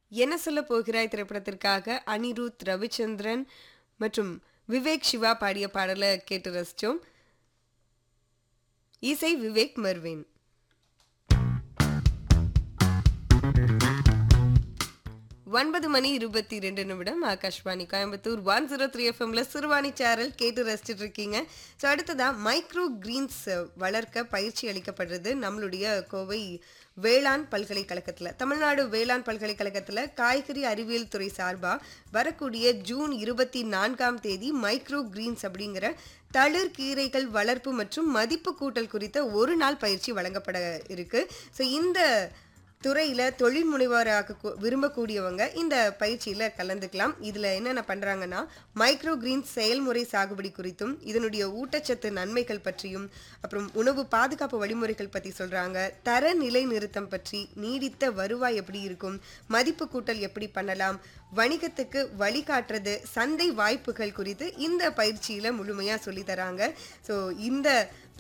என்ன சொல்ல போகிறாய் திரைப்படத்திற்காக அனிருத் ரவிச்சந்திரன் மற்றும் விவேக் சிவா பாடிய பாடலை கேட்டு ரசிச்சோம் இசை விவேக் மர்வின் ஒன்பது மணி இருபத்தி ரெண்டு நிமிடம் Akashvani Coimbatore one zero three எஃப்எம்ல சிறுவாணி சேரல் கேட்டு ரசிச்சுட்டு இருக்கீங்க ஸோ அடுத்ததா மைக்ரோ கிரீன்ஸ் வளர்க்க பயிற்சி அளிக்கப்படுறது நம்மளுடைய கோவை வேளாண் பல்கலைக்கழகத்தில் தமிழ்நாடு வேளாண் பல்கலைக்கழகத்தில் காய்கறி அறிவியல் துறை சார்பாக வரக்கூடிய ஜூன் இருபத்தி நான்காம் தேதி மைக்ரோ கிரீன்ஸ் அப்படிங்கிற தளிர் கீரைகள் வளர்ப்பு மற்றும் மதிப்பு கூட்டல் குறித்த ஒரு நாள் பயிற்சி வழங்கப்பட இருக்கு ஸோ இந்த துறையில தொழில் முனைவோராக கு- விரும்பக்கூடியவங்க இந்த பயிற்சியில கலந்துக்கலாம் இதுல என்னென்ன பண்றாங்கன்னா மைக்ரோ கிரீன் செயல்முறை சாகுபடி குறித்தும் இதனுடைய ஊட்டச்சத்து நன்மைகள் பற்றியும் அப்புறம் உணவு பாதுகாப்பு வழிமுறைகள் பத்தி சொல்றாங்க தர நிலை நிறுத்தம் பற்றி நீடித்த வருவாய் எப்படி இருக்கும் மதிப்பு கூட்டல் எப்படி பண்ணலாம் வணிகத்துக்கு வழிகாட்டுறது சந்தை வாய்ப்புகள் குறித்து இந்த பயிற்சியில முழுமையா சொல்லி தராங்க ஸோ இந்த